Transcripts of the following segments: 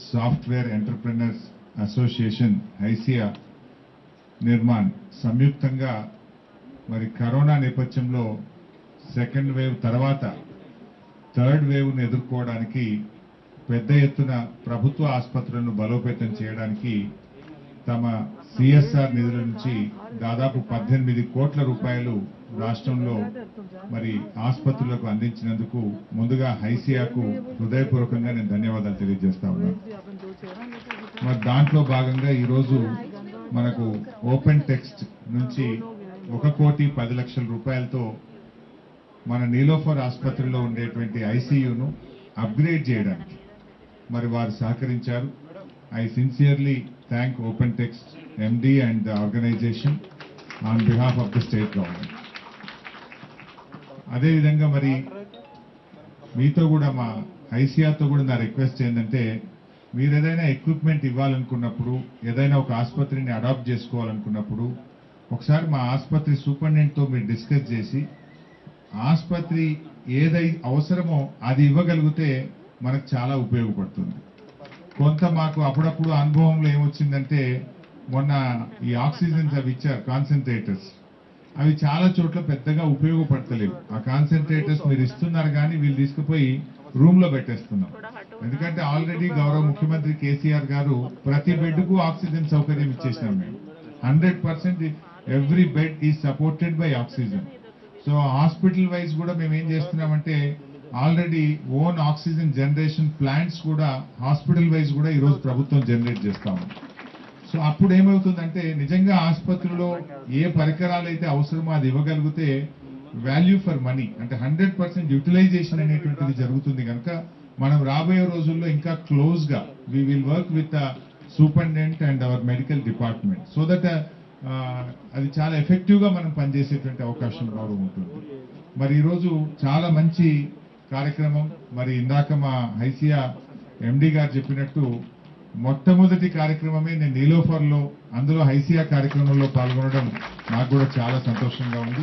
software entrepreneurs association ఐసియా నిర్మాణ్ సంయుక్తంగా మరి కరోనా నేపథ్యంలో సెకండ్ వేవ్ తర్వాత థర్డ్ వేవ్ను ఎదుర్కోవడానికి పెద్ద ఎత్తున ప్రభుత్వ ఆసుపత్రులను బలోపేతం చేయడానికి తమ సిఎస్ఆర్ నిధుల నుంచి దాదాపు పద్దెనిమిది కోట్ల రూపాయలు రాష్ట్రంలో మరి ఆసుపత్రులకు అందించినందుకు ముందుగా హైసియాకు హృదయపూర్వకంగా నేను ధన్యవాదాలు తెలియజేస్తా ఉన్నాను మరి దాంట్లో భాగంగా ఈరోజు మనకు ఓపెన్ టెక్స్ట్ నుంచి ఒక కోటి పది లక్షల రూపాయలతో మన నీలోఫర్ ఆసుపత్రిలో ఉండేటువంటి ఐసీయూను అప్గ్రేడ్ చేయడానికి మరి వారు సహకరించారు I sincerely thank open text MD and the organisation on behalf of the state government అదేవిధంగా మరి మీతో కూడా మా ఐసీఆర్తో కూడా నా రిక్వెస్ట్ ఏంటంటే మీరు ఏదైనా ఎక్విప్మెంట్ ఇవ్వాలనుకున్నప్పుడు ఏదైనా ఒక ఆసుపత్రిని అడాప్ట్ చేసుకోవాలనుకున్నప్పుడు ఒకసారి మా ఆసుపత్రి సూపరింటెండెంట్తో మీరు డిస్కస్ చేసి ఆసుపత్రి ఏదై అవసరమో అది ఇవ్వగలిగితే మనకు చాలా ఉపయోగపడుతుంది కొంత మాకు అప్పుడప్పుడు అనుభవంలో ఏమొచ్చిందంటే మొన్న ఈ ఆక్సిజన్స్ అవి ఇచ్చారు కాన్సన్ట్రేటర్స్ అవి చాలా చోట్ల పెద్దగా ఉపయోగపడతలేవు ఆ కాన్సన్ట్రేటర్స్ మీరు ఇస్తున్నారు కానీ వీళ్ళు తీసుకుపోయి రూమ్ లో పెట్టేస్తున్నాం ఎందుకంటే ఆల్రెడీ గౌరవ ముఖ్యమంత్రి కేసీఆర్ గారు ప్రతి బెడ్ కు ఆక్సిజన్ సౌకర్యం ఇచ్చేసినాం మేము hundred percent every bed is supported by oxygen so hospital wise కూడా మేము ఏం చేస్తున్నామంటే already own oxygen generation plants కూడా హాస్పిటల్ వైజ్ కూడా ఈరోజు ప్రభుత్వం జనరేట్ చేస్తాము సో అప్పుడు ఏమవుతుందంటే నిజంగా ఆసుపత్రిలో ఏ పరికరాలు అయితే అవసరమో అది ఇవ్వగలిగితే వాల్యూ ఫర్ మనీ అంటే హండ్రెడ్ పర్సెంట్ యూటిలైజేషన్ అనేటువంటిది జరుగుతుంది కనుక మనం రాబోయే రోజుల్లో ఇంకా క్లోజ్ గా we will work with superintendent and our medical department so that అది చాలా ఎఫెక్టివ్ గా మనం పనిచేసేటువంటి అవకాశం కూడా ఉంటుంది మరి ఈరోజు చాలా మంచి కార్యక్రమం మరి ఇందాక మా హైసియా ఎండి గారు చెప్పినట్టు మొట్టమొదటి కార్యక్రమమే నేను నీలోఫర్ లో అందులో హైసియా కార్యక్రమంలో పాల్గొనడం నాకు కూడా చాలా సంతోషంగా ఉంది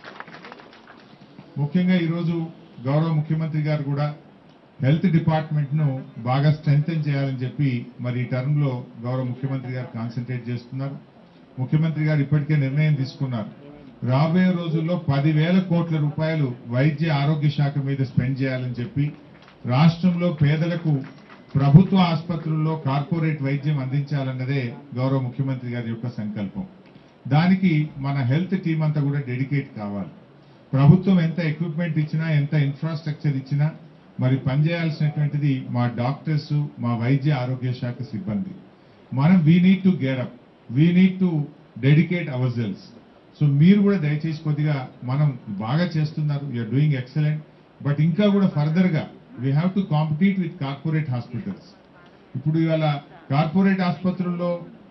ముఖ్యంగా ఈరోజు గౌరవ ముఖ్యమంత్రి గారు కూడా హెల్త్ డిపార్ట్మెంట్ ను బాగా స్ట్రెంగ్తన్ చేయాలని చెప్పి మరి ఈ టర్మ్ లో గౌరవ ముఖ్యమంత్రి గారు కాన్సన్ట్రేట్ చేస్తున్నారు ముఖ్యమంత్రి గారు ఇప్పటికే నిర్ణయం తీసుకున్నారు రాబోయే రోజుల్లో పదివేల కోట్ల రూపాయలు వైద్య ఆరోగ్య శాఖ మీద స్పెండ్ చేయాలని చెప్పి రాష్ట్రంలో పేదలకు ప్రభుత్వ ఆసుపత్రుల్లో కార్పొరేట్ వైద్యం అందించాలన్నదే గౌరవ ముఖ్యమంత్రి గారి యొక్క సంకల్పం దానికి మన హెల్త్ టీం అంతా కూడా డెడికేట్ కావాలి ప్రభుత్వం ఎంత ఎక్విప్మెంట్ ఇచ్చినా ఎంత ఇన్ఫ్రాస్ట్రక్చర్ ఇచ్చినా మరి పనిచేయాల్సినటువంటిది మా డాక్టర్స్ మా వైద్య ఆరోగ్య శాఖ సిబ్బంది మనం we need to gear up we need to dedicate ourselves so మీరు కూడా దయచేసి కొద్దిగా మనం బాగా చేస్తున్నారు యూఆర్ డూయింగ్ ఎక్సలెంట్ బట్ ఇంకా కూడా ఫర్దర్ గా we have to compete with corporate hospitals ఇప్పుడు ఇవాళ కార్పొరేట్ ఆసుపత్రుల్లో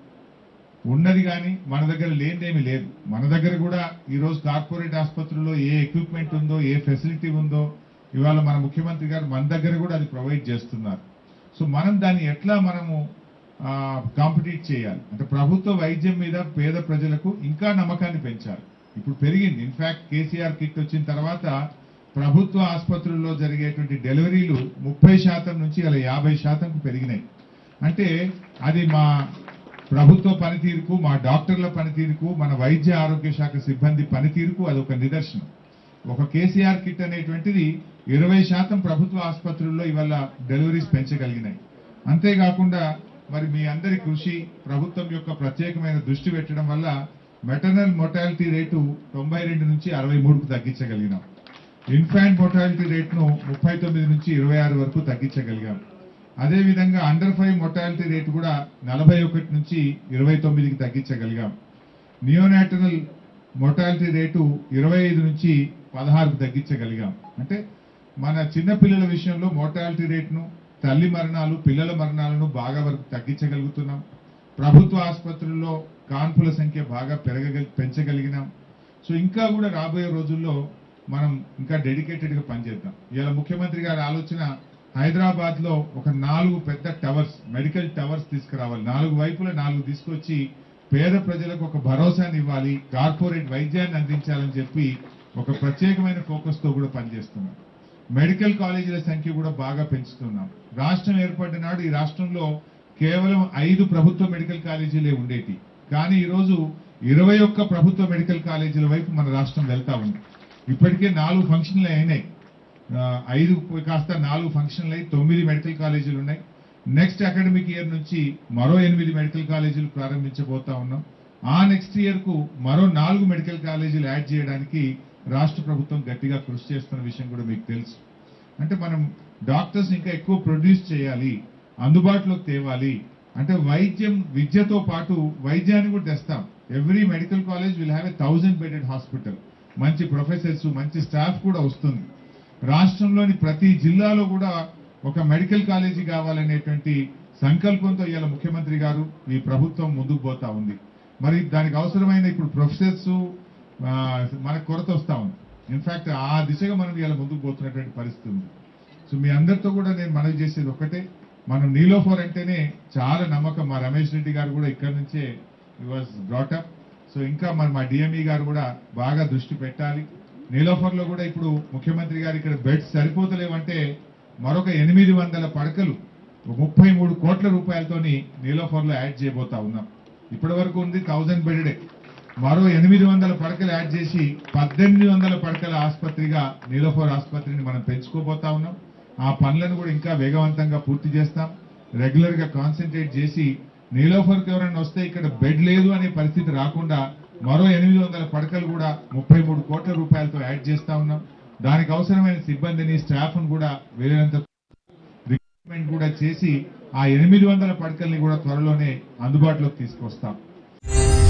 ఉన్నది కానీ మన దగ్గర లేనిదేమీ లేదు మన దగ్గర కూడా ఈ రోజు కార్పొరేట్ ఆసుపత్రుల్లో ఏ ఎక్విప్మెంట్ ఉందో ఏ ఫెసిలిటీ ఉందో ఇవాళ మన ముఖ్యమంత్రి గారు మన దగ్గర కూడా అది ప్రొవైడ్ చేస్తున్నారు సో మనం దాన్ని ఎట్లా మనము కాంపిటీట్ చేయాలి అంటే ప్రభుత్వ వైద్యం మీద పేద ప్రజలకు ఇంకా నమ్మకాన్ని పెంచాలి ఇప్పుడు పెరిగింది ఇన్ఫాక్ట్ కేసీఆర్ కిట్ వచ్చిన తర్వాత ప్రభుత్వ ఆసుపత్రుల్లో జరిగేటువంటి డెలివరీలు ముప్పై శాతం నుంచి అలా యాభై శాతంకు పెరిగినాయి అంటే అది మా ప్రభుత్వ పనితీరుకు మా డాక్టర్ల పనితీరుకు మన వైద్య ఆరోగ్య శాఖ సిబ్బంది పనితీరుకు అది ఒక నిదర్శనం ఒక కేసీఆర్ కిట్ అనేటువంటిది ఇరవై శాతం ప్రభుత్వ ఆసుపత్రుల్లో ఇవాళ డెలివరీస్ పెంచగలిగినాయి అంతేకాకుండా మరి మీ అందరి కృషి ప్రభుత్వం యొక్క ప్రత్యేకమైన దృష్టి పెట్టడం వల్ల మెటర్నల్ మొటాలిటీ రేటు తొంభై రెండు నుంచి అరవై మూడుకు తగ్గించగలిగినాం ఇన్ఫాంట్ మొటాలిటీ రేటును ముప్పై తొమ్మిది నుంచి ఇరవై ఆరు వరకు తగ్గించగలిగాం అదేవిధంగా అండర్ ఫైవ్ మొటాలిటీ రేటు కూడా నలభై ఒకటి నుంచి ఇరవై తొమ్మిదికి తగ్గించగలిగాం నియోనాటనల్ మొటాలిటీ రేటు ఇరవై ఐదు నుంచి పదహారుకు తగ్గించగలిగాం అంటే మన చిన్న పిల్లల విషయంలో మోర్టాలిటీ రేటును తల్లి మరణాలు పిల్లల మరణాలను బాగా వరకు తగ్గించగలుగుతున్నాం ప్రభుత్వ ఆసుపత్రుల్లో కాన్పుల సంఖ్య బాగా పెరగగలి పెంచగలిగినాం సో ఇంకా కూడా రాబోయే రోజుల్లో మనం ఇంకా డెడికేటెడ్ గా పనిచేద్దాం ఇలా ముఖ్యమంత్రి గారి ఆలోచన హైదరాబాద్ లో ఒక నాలుగు పెద్ద టవర్స్ మెడికల్ టవర్స్ తీసుకురావాలి నాలుగు వైపుల నాలుగు తీసుకొచ్చి పేద ప్రజలకు ఒక భరోసాని ఇవ్వాలి కార్పొరేట్ వైద్యాన్ని అందించాలని చెప్పి ఒక ప్రత్యేకమైన ఫోకస్ తో కూడా పనిచేస్తున్నాం మెడికల్ కాలేజీల సంఖ్య కూడా బాగా పెంచుతున్నాం రాష్ట్రం ఏర్పడిన నాడు ఈ రాష్ట్రంలో కేవలం ఐదు ప్రభుత్వ మెడికల్ కాలేజీలే ఉండేటి కానీ ఈరోజు ఇరవై ఒక్క ప్రభుత్వ మెడికల్ కాలేజీల వైపు మన రాష్ట్రం వెళ్తా ఉంది ఇప్పటికే నాలుగు ఫంక్షన్లు అయినాయి ఆ, ఐదు కాస్త నాలుగు ఫంక్షన్లు అయి తొమ్మిది మెడికల్ కాలేజీలు ఉన్నాయి నెక్స్ట్ అకాడమిక్ ఇయర్ నుంచి మరో ఎనిమిది మెడికల్ కాలేజీలు ప్రారంభించబోతా ఉన్నాం ఆ నెక్స్ట్ ఇయర్ కు మరో నాలుగు మెడికల్ కాలేజీలు యాడ్ చేయడానికి రాష్ట్ర ప్రభుత్వం గట్టిగా కృషి చేస్తున్న విషయం కూడా మీకు తెలుసు అంటే మనం డాక్టర్స్ ఇంకా ఎక్కువ ప్రొడ్యూస్ చేయాలి అందుబాటులోకి తేవాలి అంటే వైద్యం విద్యతో పాటు వైద్యాన్ని కూడా తెస్తాం every medical college will have a thousand bedded hospital మంచి ప్రొఫెసర్స్ మంచి స్టాఫ్ కూడా వస్తుంది రాష్ట్రంలోని ప్రతి జిల్లాలో కూడా ఒక మెడికల్ కాలేజీ కావాలనేటువంటి సంకల్పంతో ఇవాళ ముఖ్యమంత్రి గారు ఈ ప్రభుత్వం ముందుకు పోతా ఉంది మరి దానికి అవసరమైన ఇప్పుడు ప్రొఫెసర్స్ మనకు కొరత వస్తా ఉంది ఇన్ఫాక్ట్ ఆ దిశగా మనం ఇవాళ ముందుకు పోతున్నటువంటి పరిస్థితి ఉంది సో మీ అందరితో కూడా నేను మనవి చేసేది ఒకటే మనం నీలోఫర్ అంటేనే చాలా నమ్మకం మా రమేష్ రెడ్డి గారు కూడా ఇక్కడ నుంచే వాజ్ బ్రాటప్ సో ఇంకా మరి మా డిఎంఈ గారు కూడా బాగా దృష్టి పెట్టాలి నీలోఫర్ లో కూడా ఇప్పుడు ముఖ్యమంత్రి గారు ఇక్కడ బెడ్స్ సరిపోతలేవంటే మరొక ఎనిమిది వందల పడకలు ముప్పై మూడు కోట్ల రూపాయలతోని నీలోఫర్ లో యాడ్ చేయబోతా ఉన్నాం ఇప్పటి వరకు ఉంది థౌజండ్ బెడెడే మరో ఎనిమిది వందల పడకలు యాడ్ చేసి పద్దెనిమిది వందల పడకల ఆసుపత్రిగా నీలోఫర్ ఆసుపత్రిని మనం పెంచుకోబోతా ఉన్నాం ఆ పనులను కూడా ఇంకా వేగవంతంగా పూర్తి చేస్తాం రెగ్యులర్ గా కాన్సన్ట్రేట్ చేసి నీలోఫర్కి ఎవరైనా వస్తే ఇక్కడ బెడ్ లేదు అనే పరిస్థితి రాకుండా మరో ఎనిమిది వందల పడకలు కూడా ముప్పై మూడు కోట్ల రూపాయలతో యాడ్ చేస్తా ఉన్నాం దానికి అవసరమైన సిబ్బందిని స్టాఫ్ కూడా వీలైనంత రిక్రూట్మెంట్ కూడా చేసి ఆ ఎనిమిది వందల పడకల్ని కూడా త్వరలోనే అందుబాటులోకి తీసుకొస్తాం